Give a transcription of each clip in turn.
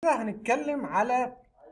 كده هنتكلم على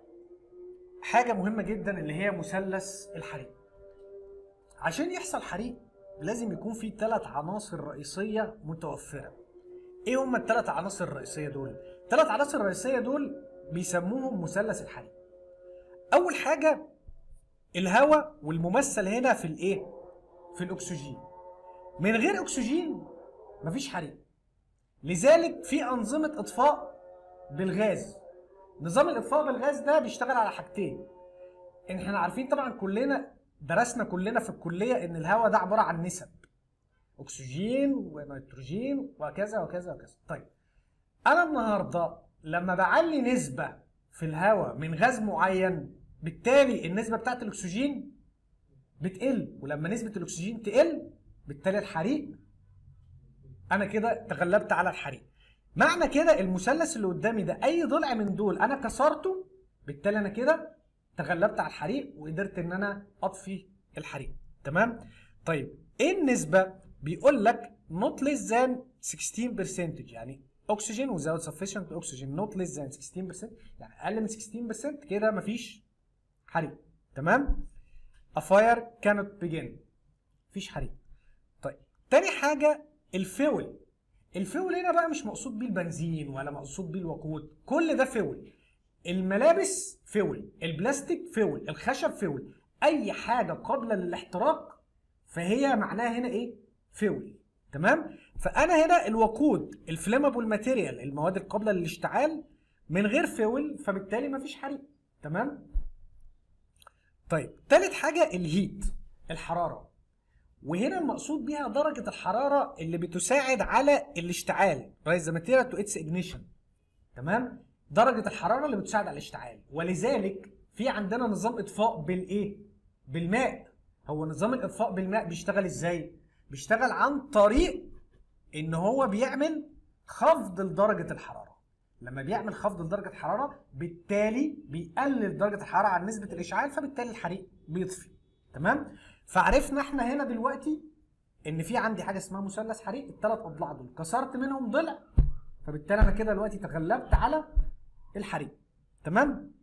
حاجه مهمه جدا اللي هي مثلث الحريق عشان يحصل حريق لازم يكون في ثلاث عناصر رئيسيه متوفره ايه هم الثلاث عناصر الرئيسيه دول الثلاث عناصر الرئيسيه دول بيسموهم مثلث الحريق اول حاجه الهواء والممثل هنا في الايه في الاكسجين من غير اكسجين مفيش حريق لذلك في انظمه اطفاء بالغاز نظام الاطفاء بالغاز ده بيشتغل على حاجتين ان احنا عارفين طبعا كلنا درسنا كلنا في الكليه ان الهواء ده عباره عن نسب اكسجين ونيتروجين وكذا وكذا وكذا طيب انا النهارده لما بعلي نسبه في الهواء من غاز معين بالتالي النسبه بتاعت الاكسجين بتقل ولما نسبه الاكسجين تقل بالتالي الحريق انا كده تغلبت على الحريق معنى كده المثلث اللي قدامي ده اي ضلع من دول انا كسرته بالتالي انا كده تغلبت على الحريق وقدرت ان انا اطفي الحريق تمام طيب ايه النسبه بيقول لك not less than 16% يعني اكسجين without sufficient oxygen not less than 16% يعني اقل من 16% كده مفيش حريق تمام a fire cannot begin مفيش حريق طيب تاني حاجه الفول الفول هنا بقى مش مقصود بيه البنزين ولا مقصود بيه الوقود كل ده فول الملابس فول البلاستيك فول الخشب فول اي حاجه قابله للاحتراق فهي معناها هنا ايه فول تمام فانا هنا الوقود الفليمابل ماتيريال المواد القابله للاشتعال من غير فول فبالتالي مفيش حريق تمام طيب تالت حاجه الهيت الحراره وهنا المقصود بيها درجة الحرارة اللي بتساعد على الاشتعال رايز ذا ماتيريال تو اتس ignition تمام درجة الحرارة اللي بتساعد على الاشتعال ولذلك في عندنا نظام اطفاء بالايه بالماء هو نظام الاطفاء بالماء بيشتغل ازاي بيشتغل عن طريق ان هو بيعمل خفض لدرجة الحرارة لما بيعمل خفض لدرجة الحرارة بالتالي بيقلل درجة الحرارة عن نسبة الاشعال فبالتالي الحريق بيطفي تمام فعرفنا احنا هنا دلوقتي ان في عندي حاجه اسمها مثلث حريق الثلاث اضلاع دول كسرت منهم ضلع فبالتالي انا كده دلوقتي تغلبت على الحريق تمام